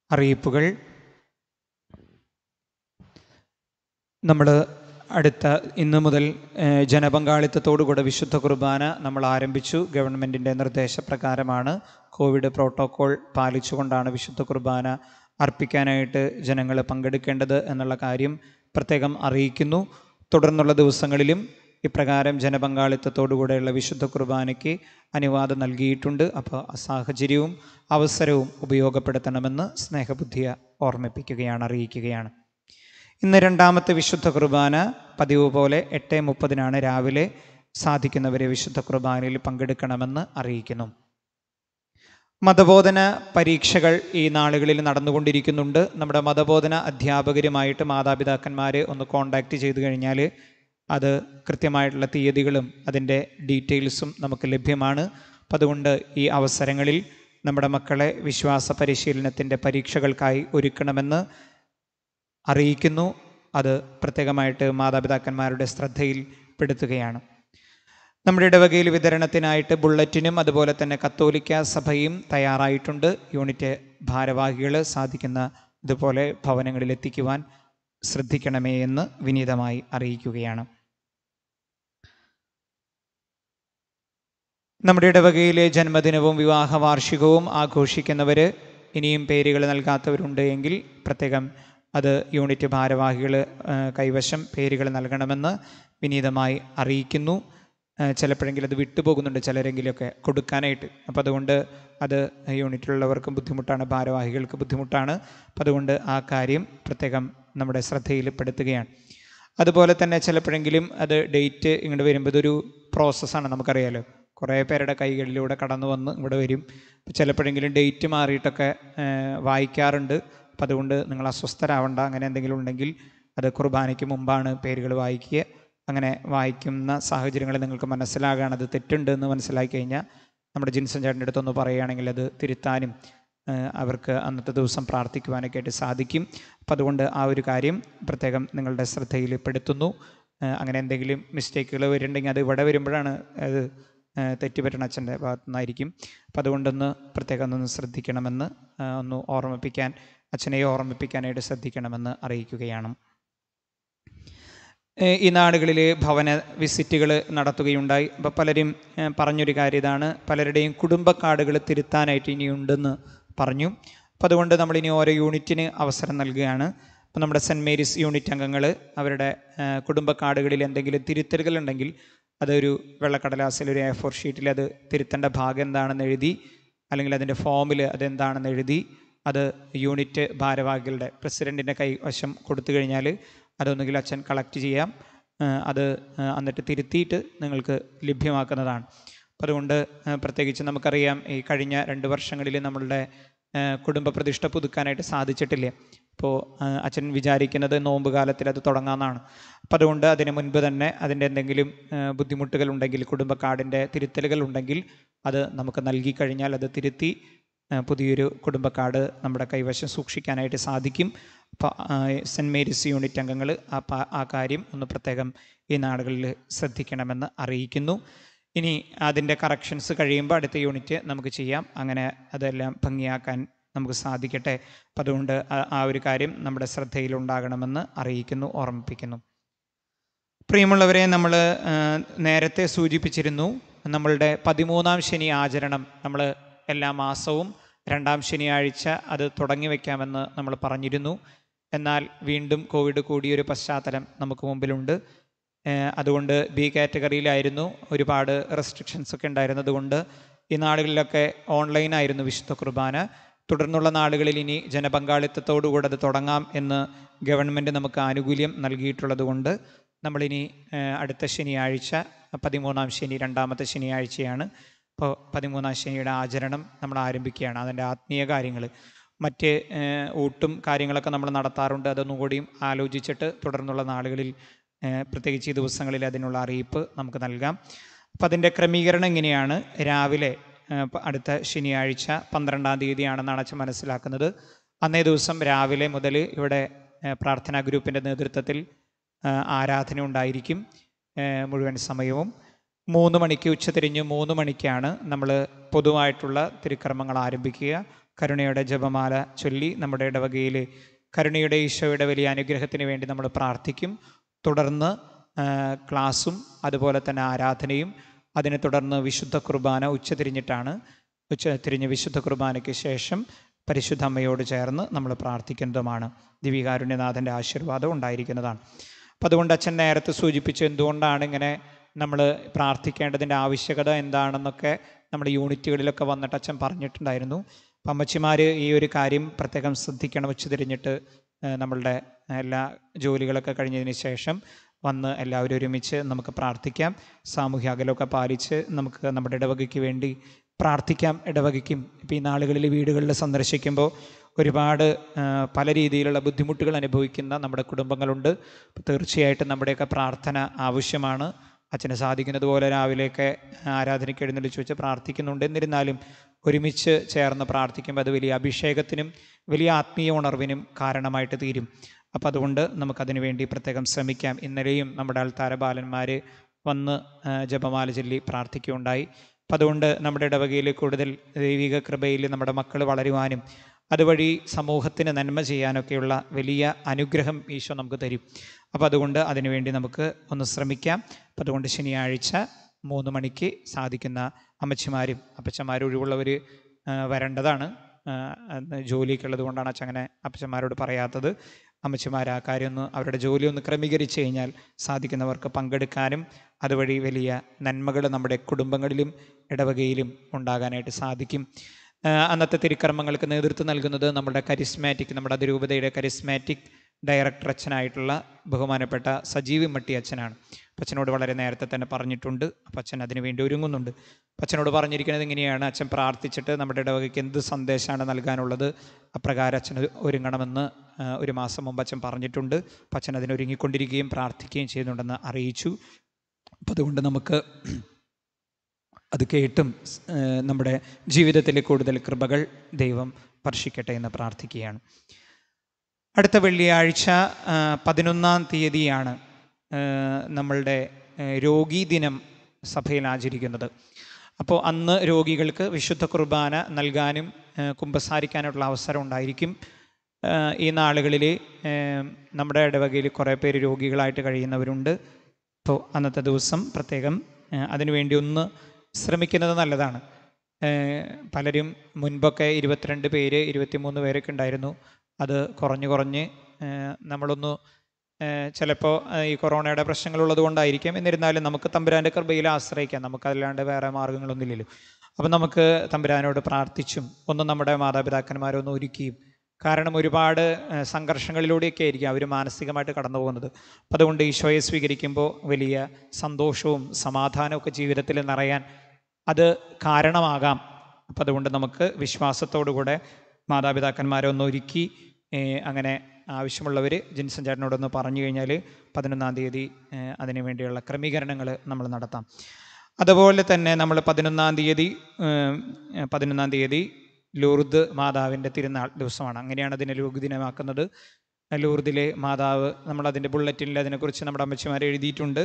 അറിയിപ്പുകൾ നമ്മൾ അടുത്ത ഇന്ന് മുതൽ ഏഹ്, ജനപങ്കാളിത്തത്തോടുകൂടെ വിശുദ്ധ കുർബാന നമ്മൾ ആരംഭിച്ചു ഗവൺമെൻറ്റിൻ്റെ നിർദ്ദേശപ്രകാരമാണ് കോവിഡ് പ്രോട്ടോക്കോൾ പാലിച്ചുകൊണ്ടാണ് വിശുദ്ധ കുർബാന അർപ്പിക്കാനായിട്ട് ജനങ്ങൾ പങ്കെടുക്കേണ്ടത് എന്നുള്ള കാര്യം പ്രത്യേകം അറിയിക്കുന്നു തുടർന്നുള്ള ദിവസങ്ങളിലും ഇപ്രകാരം ജനപങ്കാളിത്തത്തോടുകൂടെയുള്ള വിശുദ്ധ കുർബാനയ്ക്ക് അനുവാദം നൽകിയിട്ടുണ്ട് അപ്പോൾ ആ സാഹചര്യവും അവസരവും ഉപയോഗപ്പെടുത്തണമെന്ന് സ്നേഹബുദ്ധിയെ ഓർമ്മിപ്പിക്കുകയാണ് അറിയിക്കുകയാണ് ഇന്ന് രണ്ടാമത്തെ വിശുദ്ധ കുർബാന പതിവ് പോലെ എട്ട് മുപ്പതിനാണ് രാവിലെ സാധിക്കുന്നവരെ വിശുദ്ധ കുർബാനയിൽ പങ്കെടുക്കണമെന്ന് അറിയിക്കുന്നു മതബോധന പരീക്ഷകൾ ഈ നാളുകളിൽ നടന്നുകൊണ്ടിരിക്കുന്നുണ്ട് നമ്മുടെ മതബോധന അധ്യാപകരുമായിട്ട് മാതാപിതാക്കന്മാരെ ഒന്ന് കോണ്ടാക്ട് ചെയ്തു കഴിഞ്ഞാൽ അത് കൃത്യമായിട്ടുള്ള തീയതികളും അതിൻ്റെ ഡീറ്റെയിൽസും നമുക്ക് ലഭ്യമാണ് അപ്പം അതുകൊണ്ട് ഈ അവസരങ്ങളിൽ നമ്മുടെ മക്കളെ വിശ്വാസ പരിശീലനത്തിൻ്റെ പരീക്ഷകൾക്കായി ഒരുക്കണമെന്ന് അറിയിക്കുന്നു അത് പ്രത്യേകമായിട്ട് മാതാപിതാക്കന്മാരുടെ ശ്രദ്ധയിൽ പെടുത്തുകയാണ് നമ്മുടെ ഇടവകയിൽ വിതരണത്തിനായിട്ട് ബുള്ളറ്റിനും അതുപോലെ തന്നെ കത്തോലിക്ക സഭയും തയ്യാറായിട്ടുണ്ട് യൂണിറ്റ് ഭാരവാഹികൾ സാധിക്കുന്ന ഇതുപോലെ ഭവനങ്ങളിൽ എത്തിക്കുവാൻ ശ്രദ്ധിക്കണമേ എന്ന് വിനീതമായി അറിയിക്കുകയാണ് നമ്മുടെ ഇടവകയിലെ ജന്മദിനവും വിവാഹ വാർഷികവും ആഘോഷിക്കുന്നവർ ഇനിയും പേരുകൾ നൽകാത്തവരുണ്ട് എങ്കിൽ പ്രത്യേകം അത് യൂണിറ്റ് ഭാരവാഹികൾ കൈവശം പേരുകൾ നൽകണമെന്ന് വിനീതമായി അറിയിക്കുന്നു ഏഹ് ചിലപ്പോഴെങ്കിലും അത് വിട്ടുപോകുന്നുണ്ട് ചിലരെങ്കിലുമൊക്കെ കൊടുക്കാനായിട്ട് അപ്പോൾ അതുകൊണ്ട് അത് യൂണിറ്റിലുള്ളവർക്കും ബുദ്ധിമുട്ടാണ് ഭാരവാഹികൾക്ക് ബുദ്ധിമുട്ടാണ് അപ്പം അതുകൊണ്ട് ആ കാര്യം പ്രത്യേകം നമ്മുടെ ശ്രദ്ധയിൽ പെടുത്തുകയാണ് അതുപോലെ തന്നെ ചിലപ്പോഴെങ്കിലും അത് ഡേറ്റ് ഇങ്ങോട്ട് വരുമ്പോൾ ഇതൊരു പ്രോസസ്സാണ് നമുക്കറിയാലോ കുറേ പേരുടെ കൈകളിലൂടെ കടന്നു വന്ന് ഇവിടെ വരും അപ്പോൾ ചിലപ്പോഴെങ്കിലും ഡേറ്റ് മാറിയിട്ടൊക്കെ ഏഹ് വായിക്കാറുണ്ട് അപ്പം അതുകൊണ്ട് നിങ്ങൾ അസ്വസ്ഥരാവണ്ട അങ്ങനെ എന്തെങ്കിലും ഉണ്ടെങ്കിൽ അത് കുർബാനയ്ക്ക് മുമ്പാണ് പേരുകൾ വായിക്കുക അങ്ങനെ വായിക്കുന്ന സാഹചര്യങ്ങൾ നിങ്ങൾക്ക് മനസ്സിലാകുകയാണ് അത് തെറ്റുണ്ട് എന്ന് മനസ്സിലാക്കി കഴിഞ്ഞാൽ നമ്മുടെ ജിൻസൻ ചേട്ടൻ്റെ അടുത്തൊന്ന് പറയുകയാണെങ്കിൽ അത് തിരുത്താനും ഏഹ് അവർക്ക് അന്നത്തെ ദിവസം പ്രാർത്ഥിക്കുവാനൊക്കെ ആയിട്ട് സാധിക്കും അപ്പം അതുകൊണ്ട് ആ ഒരു കാര്യം പ്രത്യേകം നിങ്ങളുടെ ശ്രദ്ധയിൽ പെടുത്തുന്നു ഏഹ് അങ്ങനെ എന്തെങ്കിലും മിസ്റ്റേക്കുകൾ വരുന്നുണ്ടെങ്കിൽ അത് ഇവിടെ വരുമ്പോഴാണ് അത് ഏഹ് തെറ്റുപറ്റണ അച്ഛൻ്റെ ഭാഗത്തു നിന്നായിരിക്കും അപ്പം അതുകൊണ്ടൊന്ന് പ്രത്യേകം ഒന്ന് ശ്രദ്ധിക്കണമെന്ന് ഏഹ് ഒന്ന് ഓർമ്മിപ്പിക്കാൻ അച്ഛനെ ഓർമ്മിപ്പിക്കാനായിട്ട് ശ്രദ്ധിക്കണമെന്ന് അറിയിക്കുകയാണ് ഏഹ് ഈ നാടുകളിൽ ഭവന വിസിറ്റുകൾ നടത്തുകയുണ്ടായി അപ്പോൾ പലരും ഏഹ് പറഞ്ഞൊരു കാര്യം ഇതാണ് പലരുടെയും കുടുംബ കാർഡുകൾ തിരുത്താനായിട്ട് ഇനിയുണ്ടെന്ന് പറഞ്ഞു അപ്പോൾ അതുകൊണ്ട് നമ്മളിനി ഓരോ യൂണിറ്റിന് അവസരം നൽകുകയാണ് അപ്പോൾ നമ്മുടെ സെൻറ്റ് മേരീസ് യൂണിറ്റ് അംഗങ്ങൾ അവരുടെ ഏഹ് കുടുംബ കാർഡുകളിൽ എന്തെങ്കിലും തിരുത്തലുകൾ ഉണ്ടെങ്കിൽ അതൊരു വെള്ളക്കടലാസിൽ ഒരു എ ഫോർ ഷീറ്റിൽ അത് തിരുത്തേണ്ട ഭാഗം എന്താണെന്ന് എഴുതി അല്ലെങ്കിൽ അതിൻ്റെ ഫോമിൽ അതെന്താണെന്ന് എഴുതി അത് യൂണിറ്റ് ഭാരവാഹികളുടെ പ്രസിഡൻറ്റിൻ്റെ കൈവശം കൊടുത്തു കഴിഞ്ഞാൽ അതൊന്നുകിൽ അച്ഛൻ കളക്ട് ചെയ്യാം ഏഹ് അത് ഏഹ് എന്നിട്ട് തിരുത്തിയിട്ട് നിങ്ങൾക്ക് ലഭ്യമാക്കുന്നതാണ് അപ്പം അതുകൊണ്ട് ഏഹ് പ്രത്യേകിച്ച് നമുക്കറിയാം ഈ കഴിഞ്ഞ രണ്ട് വർഷങ്ങളിൽ നമ്മളുടെ ഏഹ് കുടുംബ പ്രതിഷ്ഠ പുതുക്കാനായിട്ട് സാധിച്ചിട്ടില്ല അപ്പോൾ ഏഹ് അച്ഛൻ വിചാരിക്കുന്നത് നോമ്പ് കാലത്തിൽ അത് തുടങ്ങാമെന്നാണ് അപ്പം അതുകൊണ്ട് അതിന് മുൻപ് തന്നെ അതിൻ്റെ എന്തെങ്കിലും ഏഹ് ബുദ്ധിമുട്ടുകൾ ഉണ്ടെങ്കിൽ കുടുംബ കാർഡിൻ്റെ തിരുത്തലുകൾ ഉണ്ടെങ്കിൽ അത് നമുക്ക് നൽകി കഴിഞ്ഞാൽ അത് തിരുത്തി ഏഹ് പുതിയൊരു കുടുംബ കാർഡ് നമ്മുടെ കൈവശം സൂക്ഷിക്കാനായിട്ട് സാധിക്കും അപ്പോൾ സെൻറ്റ് മേരീസ് യൂണിറ്റ് അംഗങ്ങൾ ആ പ- ആ കാര്യം ഒന്ന് പ്രത്യേകം ഈ നാടുകളിൽ ശ്രദ്ധിക്കണമെന്ന് അറിയിക്കുന്നു ഇനി അതിൻ്റെ കറക്ഷൻസ് കഴിയുമ്പോൾ അടുത്ത യൂണിറ്റ് നമുക്ക് ചെയ്യാം അങ്ങനെ അതെല്ലാം ഭംഗിയാക്കാൻ നമുക്ക് സാധിക്കട്ടെ അപ്പം അതുകൊണ്ട് ആ- ആ ഒരു കാര്യം നമ്മുടെ ശ്രദ്ധയിലുണ്ടാകണമെന്ന് അറിയിക്കുന്നു ഓർമ്മിപ്പിക്കുന്നു പ്രിയമുള്ളവരെ നമ്മൾ നേരത്തെ സൂചിപ്പിച്ചിരുന്നു നമ്മളുടെ പതിമൂന്നാം ശനി ആചരണം നമ്മൾ എല്ലാ മാസവും രണ്ടാം ശനിയാഴ്ച അത് തുടങ്ങി വയ്ക്കാമെന്ന് നമ്മൾ പറഞ്ഞിരുന്നു എന്നാൽ വീണ്ടും കോവിഡ് കൂടിയൊരു പശ്ചാത്തലം നമുക്ക് മുമ്പിലുണ്ട് ഏഹ് അതുകൊണ്ട് ബി കാറ്റഗറിയിലായിരുന്നു ഒരുപാട് റെസ്ട്രിക്ഷൻസ് ഒക്കെ ഉണ്ടായിരുന്നത് കൊണ്ട് ഈ നാടുകളിലൊക്കെ ഓൺലൈനായിരുന്നു വിശുദ്ധ കുർബാന തുടർന്നുള്ള നാടുകളിൽ ഇനി ജനപങ്കാളിത്തത്തോടുകൂടെ അത് തുടങ്ങാം എന്ന് ഗവൺമെൻറ് നമുക്ക് ആനുകൂല്യം നൽകിയിട്ടുള്ളത് കൊണ്ട് നമ്മളിനി ഏഹ് അടുത്ത ശനിയാഴ്ച പതിമൂന്നാം ശനി രണ്ടാമത്തെ ശനിയാഴ്ചയാണ് ഇപ്പോൾ പതിമൂന്നാം ശനിയുടെ ആചരണം നമ്മൾ ആരംഭിക്കുകയാണ് അതിൻ്റെ ആത്മീയ കാര്യങ്ങൾ മറ്റ് ഏഹ് ഊട്ടും കാര്യങ്ങളൊക്കെ നമ്മൾ നടത്താറുണ്ട് അതൊന്നും കൂടിയും ആലോചിച്ചിട്ട് തുടർന്നുള്ള നാളുകളിൽ ഏഹ് പ്രത്യേകിച്ച് ഈ ദിവസങ്ങളിൽ അതിനുള്ള അറിയിപ്പ് നമുക്ക് നൽകാം അപ്പം അതിൻ്റെ ക്രമീകരണം ഇങ്ങനെയാണ് രാവിലെ ഏഹ് പ- അടുത്ത ശനിയാഴ്ച പന്ത്രണ്ടാം തീയതിയാണെന്നാണ് അച്ഛൻ മനസ്സിലാക്കുന്നത് അന്നേ ദിവസം രാവിലെ മുതൽ ഇവിടെ ഏഹ് പ്രാർത്ഥനാ ഗ്രൂപ്പിൻ്റെ നേതൃത്വത്തിൽ ഏഹ് ആരാധന ഉണ്ടായിരിക്കും ഏഹ് മുഴുവൻ സമയവും മൂന്ന് മണിക്ക് ഉച്ചതിരിഞ്ഞ് മൂന്ന് മണിക്കാണ് നമ്മൾ പൊതുവായിട്ടുള്ള തിരുക്കർമ്മങ്ങൾ ആരംഭിക്കുക കരുണയുടെ ജപമാല ചൊല്ലി നമ്മുടെ ഇടവകയിൽ കരുണയുടെ ഈശോയുടെ വലിയ അനുഗ്രഹത്തിന് വേണ്ടി നമ്മൾ പ്രാർത്ഥിക്കും തുടർന്ന് ആ, ക്ലാസ്സും അതുപോലെ തന്നെ ആരാധനയും അതിനെ തുടർന്ന് വിശുദ്ധ കുർബാന ഉച്ചതിരിഞ്ഞിട്ടാണ് ഉച്ച തിരിഞ്ഞ് വിശുദ്ധ കുർബാനയ്ക്ക് ശേഷം പരിശുദ്ധ അമ്മയോട് ചേർന്ന് നമ്മൾ പ്രാർത്ഥിക്കുന്നതുമാണ് ദിവികാരുണ്യനാഥൻ്റെ ആശീർവാദം ഉണ്ടായിരിക്കുന്നതാണ് അപ്പം അതുകൊണ്ട് അച്ഛൻ നേരത്തെ സൂചിപ്പിച്ചു എന്തുകൊണ്ടാണ് ഇങ്ങനെ നമ്മൾ പ്രാർത്ഥിക്കേണ്ടതിൻ്റെ ആവശ്യകത എന്താണെന്നൊക്കെ നമ്മുടെ യൂണിറ്റുകളിലൊക്കെ വന്നിട്ട് അച്ഛൻ പറഞ്ഞിട്ടുണ്ടായിരുന്നു അപ്പം അമ്മച്ചിമാർ ഈ ഒരു കാര്യം പ്രത്യേകം ശ്രദ്ധിക്കണം ഉച്ച തിരിഞ്ഞിട്ട് ഏഹ്, നമ്മളുടെ എല്ലാ ജോലികളൊക്കെ കഴിഞ്ഞതിന് ശേഷം വന്ന് എല്ലാവരും ഒരുമിച്ച് നമുക്ക് പ്രാർത്ഥിക്കാം സാമൂഹ്യ അകലമൊക്കെ പാലിച്ച് നമുക്ക് നമ്മുടെ ഇടവകയ്ക്ക് വേണ്ടി പ്രാർത്ഥിക്കാം ഇടവകയ്ക്കും ഇപ്പം ഈ നാളുകളിൽ വീടുകളിൽ സന്ദർശിക്കുമ്പോൾ ഒരുപാട് ആ, പല രീതിയിലുള്ള ബുദ്ധിമുട്ടുകൾ അനുഭവിക്കുന്ന നമ്മുടെ കുടുംബങ്ങളുണ്ട് അപ്പോൾ തീർച്ചയായിട്ടും നമ്മുടെയൊക്കെ പ്രാർത്ഥന ആവശ്യമാണ് അച്ഛന് സാധിക്കുന്നത് പോലെ രാവിലെയൊക്കെ ആരാധനയ്ക്ക് എഴുന്നള്ളിച്ച് വെച്ച് പ്രാർത്ഥിക്കുന്നുണ്ട് എന്നിരുന്നാലും ഒരുമിച്ച് ചേർന്ന് പ്രാർത്ഥിക്കുമ്പോൾ അത് വലിയ അഭിഷേകത്തിനും വലിയ ആത്മീയ ഉണർവിനും കാരണമായിട്ട് തീരും അപ്പോൾ അതുകൊണ്ട് നമുക്കതിനു വേണ്ടി പ്രത്യേകം ശ്രമിക്കാം ഇന്നലെയും നമ്മുടെ ആൾത്താര ബാലന്മാർ വന്ന് ആ, ജപമാല ചൊല്ലി പ്രാർത്ഥിക്കുകയുണ്ടായി അപ്പം അതുകൊണ്ട് നമ്മുടെ ഇടവകയിൽ കൂടുതൽ ദൈവിക കൃപയിൽ നമ്മുടെ മക്കൾ വളരുവാനും അതുവഴി സമൂഹത്തിന് നന്മ ചെയ്യാനൊക്കെയുള്ള വലിയ അനുഗ്രഹം ഈശോ നമുക്ക് തരും അപ്പോൾ അതുകൊണ്ട് അതിനുവേണ്ടി നമുക്ക് ഒന്ന് ശ്രമിക്കാം അപ്പം അതുകൊണ്ട് ശനിയാഴ്ച മൂന്ന് മണിക്ക് സാധിക്കുന്ന അമ്മച്ചിമാരും അപ്പച്ചമാരും ഒഴിവുള്ളവർ വരേണ്ടതാണ് ആ, അന്ന് ജോലിയൊക്കെ ഉള്ളത് കൊണ്ടാണ് അച്ഛൻ അങ്ങനെ അപ്പച്ചന്മാരോട് പറയാത്തത് അമ്മച്ചിമാർ ആ കാര്യം ഒന്ന് അവരുടെ ജോലി ഒന്ന് ക്രമീകരിച്ച് കഴിഞ്ഞാൽ സാധിക്കുന്നവർക്ക് പങ്കെടുക്കാനും അതുവഴി വലിയ നന്മകൾ നമ്മുടെ കുടുംബങ്ങളിലും ഇടവകയിലും ഉണ്ടാകാനായിട്ട് സാധിക്കും ആ, അന്നത്തെ തിരുക്കർമ്മങ്ങൾക്ക് നേതൃത്വം നൽകുന്നത് നമ്മുടെ കരിസ്മാറ്റിക് നമ്മുടെ അതിരൂപതയുടെ കരിസ്മാറ്റിക് ഡയറക്ടർ അച്ഛനായിട്ടുള്ള ബഹുമാനപ്പെട്ട സജീവ് മട്ടി അച്ഛനാണ് അപ്പം അച്ഛനോട് വളരെ നേരത്തെ തന്നെ പറഞ്ഞിട്ടുണ്ട് അപ്പം അച്ഛൻ അതിനു വേണ്ടി ഒരുങ്ങുന്നുണ്ട് അപ്പം അച്ഛനോട് പറഞ്ഞിരിക്കുന്നത് ഇങ്ങനെയാണ് അച്ഛൻ പ്രാർത്ഥിച്ചിട്ട് നമ്മുടെ ഇടവകയ്ക്ക് എന്ത് സന്ദേശമാണ് നൽകാനുള്ളത് അപ്രകാരം അച്ഛൻ ഒരുങ്ങണമെന്ന് ആ, ഒരു മാസം മുമ്പ് അച്ഛൻ പറഞ്ഞിട്ടുണ്ട് അപ്പം അച്ഛൻ അതിന് ഒരുങ്ങിക്കൊണ്ടിരിക്കുകയും പ്രാർത്ഥിക്കുകയും ചെയ്യുന്നുണ്ടെന്ന് അറിയിച്ചു അപ്പം അതുകൊണ്ട് നമുക്ക് അത് കേട്ടും ആ, നമ്മുടെ ജീവിതത്തിലെ കൂടുതൽ കൃപകൾ ദൈവം വർഷിക്കട്ടെ എന്ന് പ്രാർത്ഥിക്കുകയാണ് അടുത്ത വെള്ളിയാഴ്ച ആ, പതിനൊന്നാം തീയതിയാണ് ആ, നമ്മളുടെ ആ, രോഗീ ദിനം സഭയിൽ ആചരിക്കുന്നത് അപ്പോൾ അന്ന് രോഗികൾക്ക് വിശുദ്ധ കുർബാന നൽകാനും ആ, കുമ്പസാരിക്കാനുള്ള അവസരം ഉണ്ടായിരിക്കും ആ, ഈ നാളുകളിൽ ആ, നമ്മുടെ ഇടവകയിൽ കുറേ പേര് രോഗികളായിട്ട് കഴിയുന്നവരുണ്ട് അപ്പോൾ അന്നത്തെ ദിവസം പ്രത്യേകം ആ, അതിനുവേണ്ടി ഒന്ന് ശ്രമിക്കുന്നത് നല്ലതാണ് ഏഹ് പലരും മുൻപൊക്കെ ഇരുപത്തിരണ്ട് പേര് ഇരുപത്തിമൂന്ന് പേരൊക്കെ ഉണ്ടായിരുന്നു അത് കുറഞ്ഞ് കുറഞ്ഞ് ഏഹ് നമ്മളൊന്ന് ചിലപ്പോൾ ഈ കൊറോണയുടെ പ്രശ്നങ്ങളുള്ളത് കൊണ്ടായിരിക്കും എന്നിരുന്നാലും നമുക്ക് തമ്പുരാൻ്റെ കൃപയിൽ ആശ്രയിക്കാം നമുക്കല്ലാണ്ട് വേറെ മാർഗങ്ങളൊന്നുമില്ലല്ലോ അപ്പം നമുക്ക് തമ്പുരാനോട് പ്രാർത്ഥിച്ചും ഒന്ന് നമ്മുടെ മാതാപിതാക്കന്മാരെ ഒന്ന് ഒരുക്കിയും കാരണം ഒരുപാട് ഏഹ് സംഘർഷങ്ങളിലൂടെയൊക്കെ ആയിരിക്കും അവർ മാനസികമായിട്ട് കടന്നു പോകുന്നത് അപ്പം അതുകൊണ്ട് ഈശോയെ സ്വീകരിക്കുമ്പോൾ വലിയ സന്തോഷവും സമാധാനവും ഒക്കെ ജീവിതത്തിൽ നിറയാൻ അത് കാരണമാകാം അപ്പം അതുകൊണ്ട് നമുക്ക് വിശ്വാസത്തോടു കൂടെ മാതാപിതാക്കന്മാരെ ഒന്ന് ഒരുക്കി ഏഹ് അങ്ങനെ ആവശ്യമുള്ളവർ ജിൻസൻ ചേട്ടനോടൊന്ന് പറഞ്ഞു കഴിഞ്ഞാൽ പതിനൊന്നാം തീയതി ഏഹ് അതിനു വേണ്ടിയുള്ള ക്രമീകരണങ്ങൾ നമ്മൾ നടത്താം അതുപോലെ തന്നെ നമ്മൾ പതിനൊന്നാം തീയതി ഏഹ് പതിനൊന്നാം തീയതി ലൂർദ് മാതാവിൻ്റെ തിരുനാൾ ദിവസമാണ് അങ്ങനെയാണ് അതിനെ ലൂർദ് ദിനമാക്കുന്നത് ലൂർദിലെ മാതാവ് നമ്മൾ അതിൻ്റെ ബുള്ളറ്റിനിൽ അതിനെക്കുറിച്ച് നമ്മുടെ അമ്മച്ചിമാർ എഴുതിയിട്ടുണ്ട്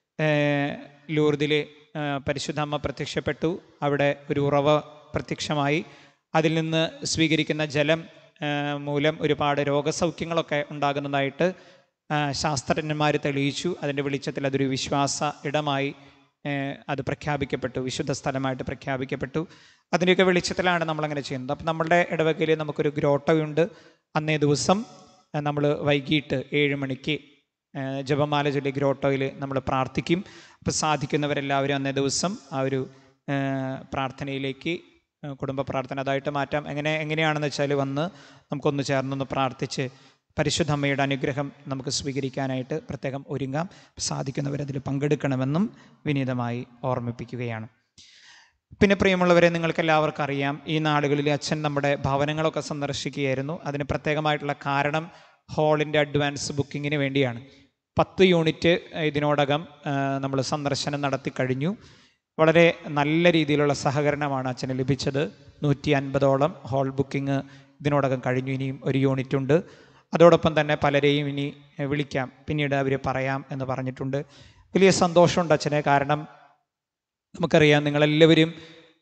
ഏഹ് ലൂർദിലെ ഏഹ് പരിശുദ്ധ അമ്മ പ്രത്യക്ഷപ്പെട്ടു അവിടെ ഒരു ഉറവ പ്രത്യക്ഷമായി അതിൽ നിന്ന് സ്വീകരിക്കുന്ന ജലം ഏഹ് മൂലം ഒരുപാട് രോഗസൗഖ്യങ്ങളൊക്കെ ഉണ്ടാകുന്നതായിട്ട് ശാസ്ത്രജ്ഞന്മാർ തെളിയിച്ചു അതിൻ്റെ വെളിച്ചത്തിൽ അതൊരു വിശ്വാസ ഇടമായി ഏഹ് അത് പ്രഖ്യാപിക്കപ്പെട്ടു വിശുദ്ധ സ്ഥലമായിട്ട് പ്രഖ്യാപിക്കപ്പെട്ടു അതിൻ്റെയൊക്കെ വെളിച്ചത്തിലാണ് നമ്മളങ്ങനെ ചെയ്യുന്നത് അപ്പം നമ്മളുടെ ഇടവകയിൽ നമുക്കൊരു ഗ്രോട്ടോയുണ്ട് അന്നേ ദിവസം നമ്മൾ വൈകിട്ട് ഏഴ് മണിക്ക് ഏഹ് ജപമാല ചൊല്ലി ഗ്രോട്ടോയിൽ നമ്മൾ പ്രാർത്ഥിക്കും അപ്പോൾ സാധിക്കുന്നവരെല്ലാവരും അന്നേ ദിവസം ആ ഒരു ഏഹ് പ്രാർത്ഥനയിലേക്ക് ഏഹ് കുടുംബ പ്രാർത്ഥന അതായിട്ട് മാറ്റാം എങ്ങനെ എങ്ങനെയാണെന്ന് വെച്ചാൽ വന്ന് നമുക്കൊന്ന് ചേർന്നൊന്ന് പ്രാർത്ഥിച്ച് പരിശുദ്ധ അമ്മയുടെ അനുഗ്രഹം നമുക്ക് സ്വീകരിക്കാനായിട്ട് പ്രത്യേകം ഒരുങ്ങാം സാധിക്കുന്നവരതിൽ പങ്കെടുക്കണമെന്നും വിനീതമായി ഓർമ്മിപ്പിക്കുകയാണ് പിന്നെ പ്രിയമുള്ളവരെ നിങ്ങൾക്ക് എല്ലാവർക്കും അറിയാം ഈ നാളുകളിൽ അച്ഛൻ നമ്മുടെ ഭവനങ്ങളൊക്കെ സന്ദർശിക്കുകയായിരുന്നു അതിന് പ്രത്യേകമായിട്ടുള്ള കാരണം ഹാളിൻ്റെ അഡ്വാൻസ് ബുക്കിങ്ങിന് വേണ്ടിയാണ് പത്ത് യൂണിറ്റ് ഇതിനോടകം നമ്മൾ സന്ദർശനം നടത്തി കഴിഞ്ഞു വളരെ നല്ല രീതിയിലുള്ള സഹകരണമാണ് അച്ഛന് ലഭിച്ചത് നൂറ്റി അൻപതോളം ഹാൾ ബുക്കിംഗ് ഇതിനോടകം കഴിഞ്ഞു ഇനിയും ഒരു യൂണിറ്റ് ഉണ്ട് അതോടൊപ്പം തന്നെ പലരെയും ഇനി എഹ്, വിളിക്കാം പിന്നീട് അവർ പറയാം എന്ന് പറഞ്ഞിട്ടുണ്ട് വലിയ സന്തോഷമുണ്ട് അച്ഛനെ കാരണം നമുക്കറിയാം നിങ്ങളെല്ലാവരും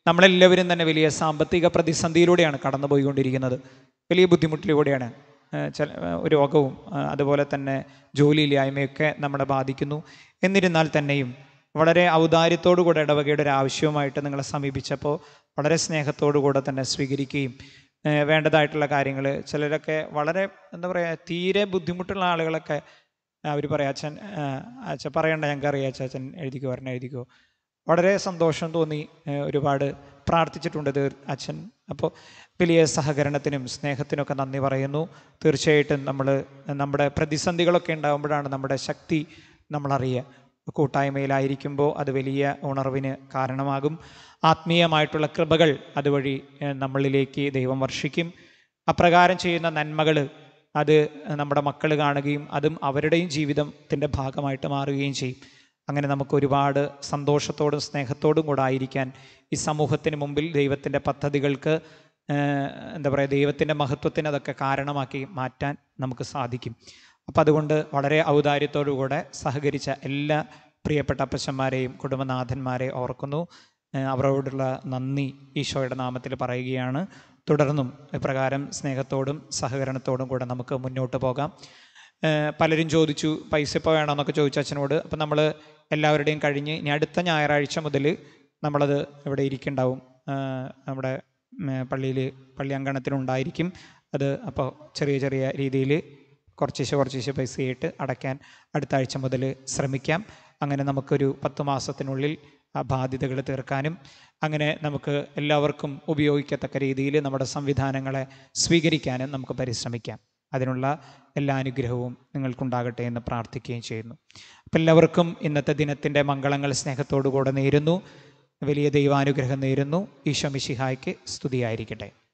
നമ്മളെല്ലാവരും തന്നെ വലിയ സാമ്പത്തിക പ്രതിസന്ധിയിലൂടെയാണ് കടന്നുപോയിക്കൊണ്ടിരിക്കുന്നത് വലിയ ബുദ്ധിമുട്ടിലൂടെയാണ് ഏഹ് ചില ഏഹ് രോഗവും ഏഹ് അതുപോലെ തന്നെ ജോലിയില്ലായ്മയൊക്കെ നമ്മളെ ബാധിക്കുന്നു എന്നിരുന്നാൽ തന്നെയും വളരെ ഔദാര്യത്തോടു കൂടെ ഇടവകയുടെ ഒരു ആവശ്യവുമായിട്ട് നിങ്ങളെ സമീപിച്ചപ്പോൾ വളരെ സ്നേഹത്തോടു കൂടെ തന്നെ സ്വീകരിക്കുകയും ഏഹ് വേണ്ടതായിട്ടുള്ള കാര്യങ്ങൾ ചിലരൊക്കെ വളരെ എന്താ പറയുക തീരെ ബുദ്ധിമുട്ടുള്ള ആളുകളൊക്കെ അവർ പറയാം അച്ഛൻ ഏഹ് അച്ഛൻ പറയണ്ട ഞങ്ങൾക്ക് അറിയാം അച്ഛൻ അച്ഛൻ എഴുതിക്കോ പറഞ്ഞ എഴുതിക്കോ വളരെ സന്തോഷം തോന്നി ഏഹ് ഒരുപാട് പ്രാർത്ഥിച്ചിട്ടുണ്ട് ഇത് അച്ഛൻ അപ്പോൾ വലിയ സഹകരണത്തിനും സ്നേഹത്തിനൊക്കെ നന്ദി പറയുന്നു തീർച്ചയായിട്ടും നമ്മൾ നമ്മുടെ പ്രതിസന്ധികളൊക്കെ ഉണ്ടാകുമ്പോഴാണ് നമ്മുടെ ശക്തി നമ്മളറിയുക കൂട്ടായ്മയിലായിരിക്കുമ്പോൾ അത് വലിയ ഉണർവിന് കാരണമാകും ആത്മീയമായിട്ടുള്ള കൃപകൾ അതുവഴി ഏഹ് നമ്മളിലേക്ക് ദൈവം വർഷിക്കും അപ്രകാരം ചെയ്യുന്ന നന്മകൾ അത് നമ്മുടെ മക്കൾ കാണുകയും അതും അവരുടെയും ജീവിതത്തിൻ്റെ ഭാഗമായിട്ട് മാറുകയും ചെയ്യും അങ്ങനെ നമുക്ക് ഒരുപാട് സന്തോഷത്തോടും സ്നേഹത്തോടും കൂടെ ആയിരിക്കാൻ ഈ സമൂഹത്തിന് മുമ്പിൽ ദൈവത്തിൻ്റെ പദ്ധതികൾക്ക് ഏഹ്, എന്താ പറയുക ദൈവത്തിൻ്റെ മഹത്വത്തിന് അതൊക്കെ കാരണമാക്കി മാറ്റാൻ നമുക്ക് സാധിക്കും അപ്പം അതുകൊണ്ട് വളരെ ഔദാര്യത്തോടു കൂടെ സഹകരിച്ച എല്ലാ പ്രിയപ്പെട്ട അപ്പച്ചന്മാരെയും കുടുംബനാഥന്മാരെ ഓർക്കുന്നു ഏഹ്, അവരോടുള്ള നന്ദി ഈശോയുടെ നാമത്തിൽ പറയുകയാണ് തുടർന്നും ഇപ്രകാരം സ്നേഹത്തോടും സഹകരണത്തോടും കൂടെ നമുക്ക് മുന്നോട്ട് പോകാം ഏഹ് പലരും ചോദിച്ചു പൈസ ഇപ്പോൾ വേണമെന്നൊക്കെ ചോദിച്ചു അച്ഛനോട് അപ്പം നമ്മൾ എല്ലാവരുടെയും കഴിഞ്ഞ് ഇനി അടുത്ത ഞായറാഴ്ച മുതൽ നമ്മളത് ഇവിടെ ഇരിക്കുന്നുണ്ടാവും ഏഹ് നമ്മുടെ പള്ളിയിൽ പള്ളി അങ്കണത്തിലുണ്ടായിരിക്കും അത് അപ്പോൾ ചെറിയ ചെറിയ രീതിയിൽ കുറച്ചേശ്ശെ കുറച്ചേശ്ശെ പൈസയായിട്ട് അടയ്ക്കാൻ അടുത്ത ആഴ്ച മുതൽ ശ്രമിക്കാം അങ്ങനെ നമുക്കൊരു പത്ത് മാസത്തിനുള്ളിൽ ആ ബാധ്യതകൾ തീർക്കാനും അങ്ങനെ നമുക്ക് എല്ലാവർക്കും ഉപയോഗിക്കത്തക്ക രീതിയിൽ നമ്മുടെ സംവിധാനങ്ങളെ സ്വീകരിക്കാനും നമുക്ക് പരിശ്രമിക്കാം അതിനുള്ള എല്ലാ അനുഗ്രഹവും നിങ്ങൾക്കുണ്ടാകട്ടെ എന്ന് പ്രാർത്ഥിക്കുകയും ചെയ്യുന്നു അപ്പം എല്ലാവർക്കും ഇന്നത്തെ ദിനത്തിൻ്റെ മംഗളങ്ങൾ സ്നേഹത്തോടു കൂടെ നേരുന്നു വലിയ ദൈവാനുഗ്രഹം നേരുന്നു ഈശോ മിശിഹായ്ക്ക് സ്തുതിയായിരിക്കട്ടെ